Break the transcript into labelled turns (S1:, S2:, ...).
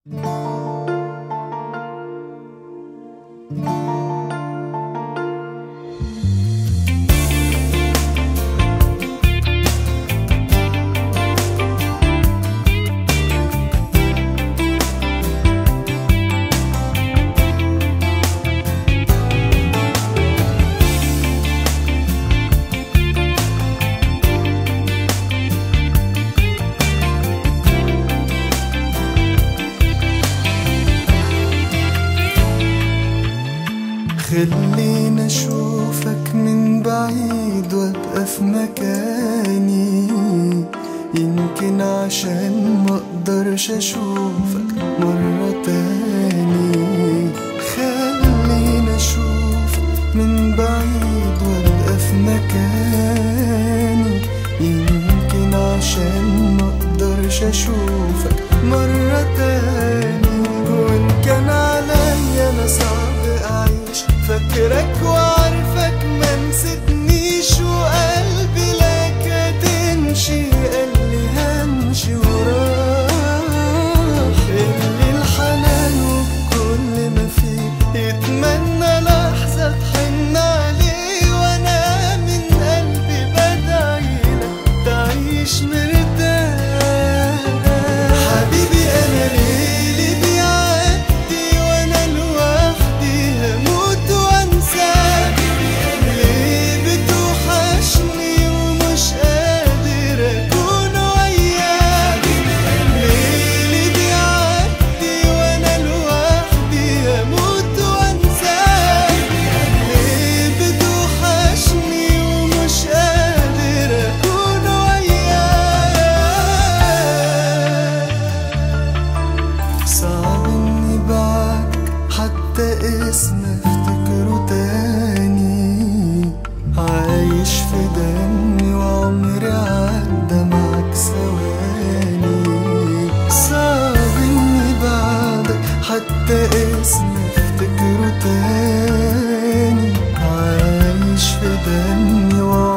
S1: خلينا اشوفك من بعيد وابقى في مكاني يمكن عشان ما اقدرش اشوفك مرة تاني خلينا اشوفك من بعيد وابقى في مكاني يمكن عشان ما اقدرش اشوفك مرة تاني وان كان عليا انا صعب اعيش فاكرك وعارفك ما نسيتنيش وقلبي لك هتمشي قال لي همشي وراك اللي الحنان وكل ما فيه يتمنى لحظة تحن عليه وانا من قلبي بدعيلك تعيش مرتاح حبيبي انا ليلي بيعدي وانا لوحدي هموت وانساك ليه بتوحشني ومش قادر اكون وياك ليلي بيعدي وانا لوحدي هموت وانساك ليه بتوحشني ومش قادر اكون وياك صعب اني بعدك حتى اسم افتكره تاني عايش في دمي وعمري عدى معاك ثواني صعب اني بعدك حتى اسم افتكره تاني عايش في دمي وعمري